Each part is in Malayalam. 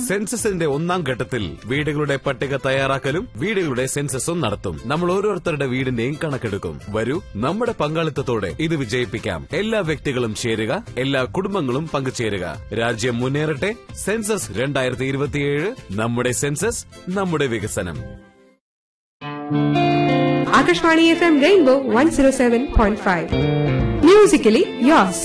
സെൻസസിന്റെ ഒന്നാം ഘട്ടത്തിൽ വീടുകളുടെ പട്ടിക തയ്യാറാക്കലും വീടുകളുടെ സെൻസസും നടത്തും നമ്മൾ ഓരോരുത്തരുടെ വീടിന്റെയും കണക്കെടുക്കും വരൂ നമ്മുടെ പങ്കാളിത്തത്തോടെ ഇത് വിജയിപ്പിക്കാം എല്ലാ വ്യക്തികളും ചേരുക എല്ലാ കുടുംബങ്ങളും പങ്കുചേരുക രാജ്യം മുന്നേറട്ടെ സെൻസസ് രണ്ടായിരത്തി ഇരുപത്തിയേഴ് നമ്മുടെ സെൻസസ് നമ്മുടെ വികസനം Akashvani FM Rainbow 107.5. Musically yours.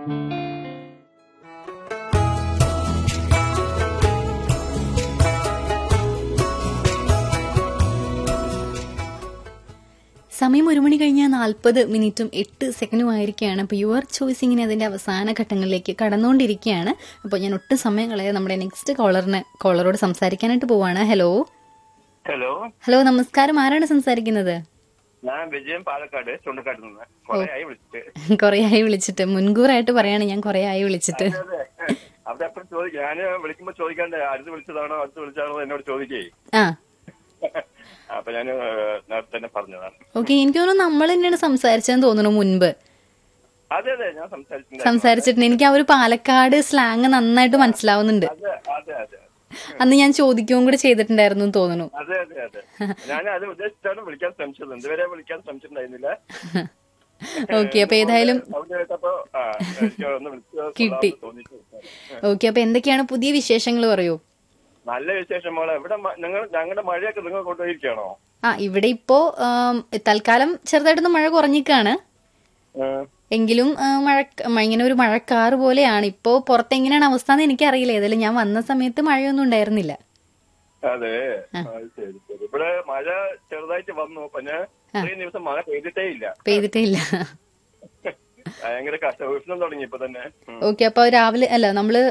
സമയം ഒരു മണി കഴിഞ്ഞ നാൽപ്പത് മിനിറ്റും എട്ട് സെക്കൻഡും ആയിരിക്കുകയാണ് അപ്പോൾ യുവർ ചോയ്സിങ്ങിന് അതിന്റെ അവസാന ഘട്ടങ്ങളിലേക്ക് കടന്നുകൊണ്ടിരിക്കുകയാണ് അപ്പോൾ ഞാൻ ഒട്ടും സമയം കളയാതെ നമ്മുടെ നെക്സ്റ്റ് കോളറിന് കോളറോട് സംസാരിക്കാനായിട്ട് പോവാണ് ഹലോ ഹലോ ഹലോ നമസ്കാരം ആരാണ് സംസാരിക്കുന്നത് ഞാൻ വിജയൻ പാലക്കാട് ചുണ്ടക്കാട് നിന്ന് കൊറേ ആയി വിളിച്ചിട്ട് കുറേ ആയി വിളിച്ചിട്ട് മുൻകൂറായിട്ട് പറയാണ് ഞാൻ കുറേ ആയി വിളിച്ചിട്ട് അതെ അവിടെ എപ്പോഴും ചോദിക്കും ഞാൻ വിളിക്കുമ്പോ ചോദിക്കാണ്ട് അടുത്ത് വിളിച്ചതാണോ അടുത്ത് വിളിച്ചതാണോ എന്ന് എന്നോട് ചോദിക്കേ ആ അപ്പൊ ഞാൻ നേരത്തെ തന്നെ പറഞ്ഞതാണ് ഓക്കെ എനിക്ക് തോന്നുന്നു നമ്മൾ തന്നെയാണ് സംസാരിച്ചതെന്ന് തോന്നുന്നു മുൻപ് അതെ അതെ ഞാൻ സംസാരിച്ചിട്ടുണ്ട് സംസാരിച്ചിട്ടുണ്ട് എനിക്ക് ആ ഒരു പാലക്കാട് സ്ലാങ് നന്നായിട്ട് മനസ്സിലാവുന്നുണ്ട് അതെ അതെ അതെ അന്ന് ഞാൻ ചോദിക്കുകയും കൂടെ ചെയ്തിട്ടുണ്ടായിരുന്നു എന്ന് തോന്നുന്നു അതെ അതെ അതെ ഞാൻ അത് ഉദ്ദേശിച്ചാണ് വിളിക്കാൻ ശ്രമിച്ചത് ഇതുവരെ വിളിക്കാൻ ശ്രമിച്ചിട്ടുണ്ടായിരുന്നില്ല ഓക്കെ അപ്പൊ ഏതായാലും സൗണ്ട് കേട്ടപ്പോ ആ എനിക്ക് ഒന്ന് വിളിച്ചത് കിട്ടി. കൊള്ളാമെന്ന് തോന്നിയിട്ടുണ്ട്. ഓക്കെ അപ്പൊ എന്തൊക്കെയാണ് പുതിയ വിശേഷങ്ങൾ പറയൂ നല്ല വിശേഷം മോളെ ഇവിടെ മ- നിങ്ങൾ ഞങ്ങളുടെ മഴയൊക്കെ നിങ്ങൾ കൊണ്ടുപോയിരിക്കണോ ആ ഇവിടെ ഇപ്പോ ആം, തൽക്കാലം ചെറുതായിട്ടൊന്ന് മഴ കുറഞ്ഞിക്കാണ് എങ്കിലും ആ, മഴ മ- ഇങ്ങനെ ഒരു മഴക്കാറ് പോലെയാണ് ഇപ്പോ പുറത്ത് എങ്ങനെയാണ് അവസ്ഥ എന്ന് എനിക്കറിയില്ല ഏതായാലും ഞാൻ വന്ന സമയത്ത് മഴയൊന്നും ഉണ്ടായിരുന്നില്ല അതെ അത് ശരി ശരി ഇവിടെ മഴ ചെറുതായിട്ട് വന്നു പിന്നെ ഇത്രയും ദിവസം മഴ പെയ്തിട്ടേ ഇല്ല പെയ്തിട്ടേ ഇല്ല ഭയങ്കര കഷ്ട ഉഷ്ണം തുടങ്ങി ഇപ്പൊ തന്നെ ഉം. ഓക്കെ അപ്പൊ രാവിലെ അല്ല നമ്മള്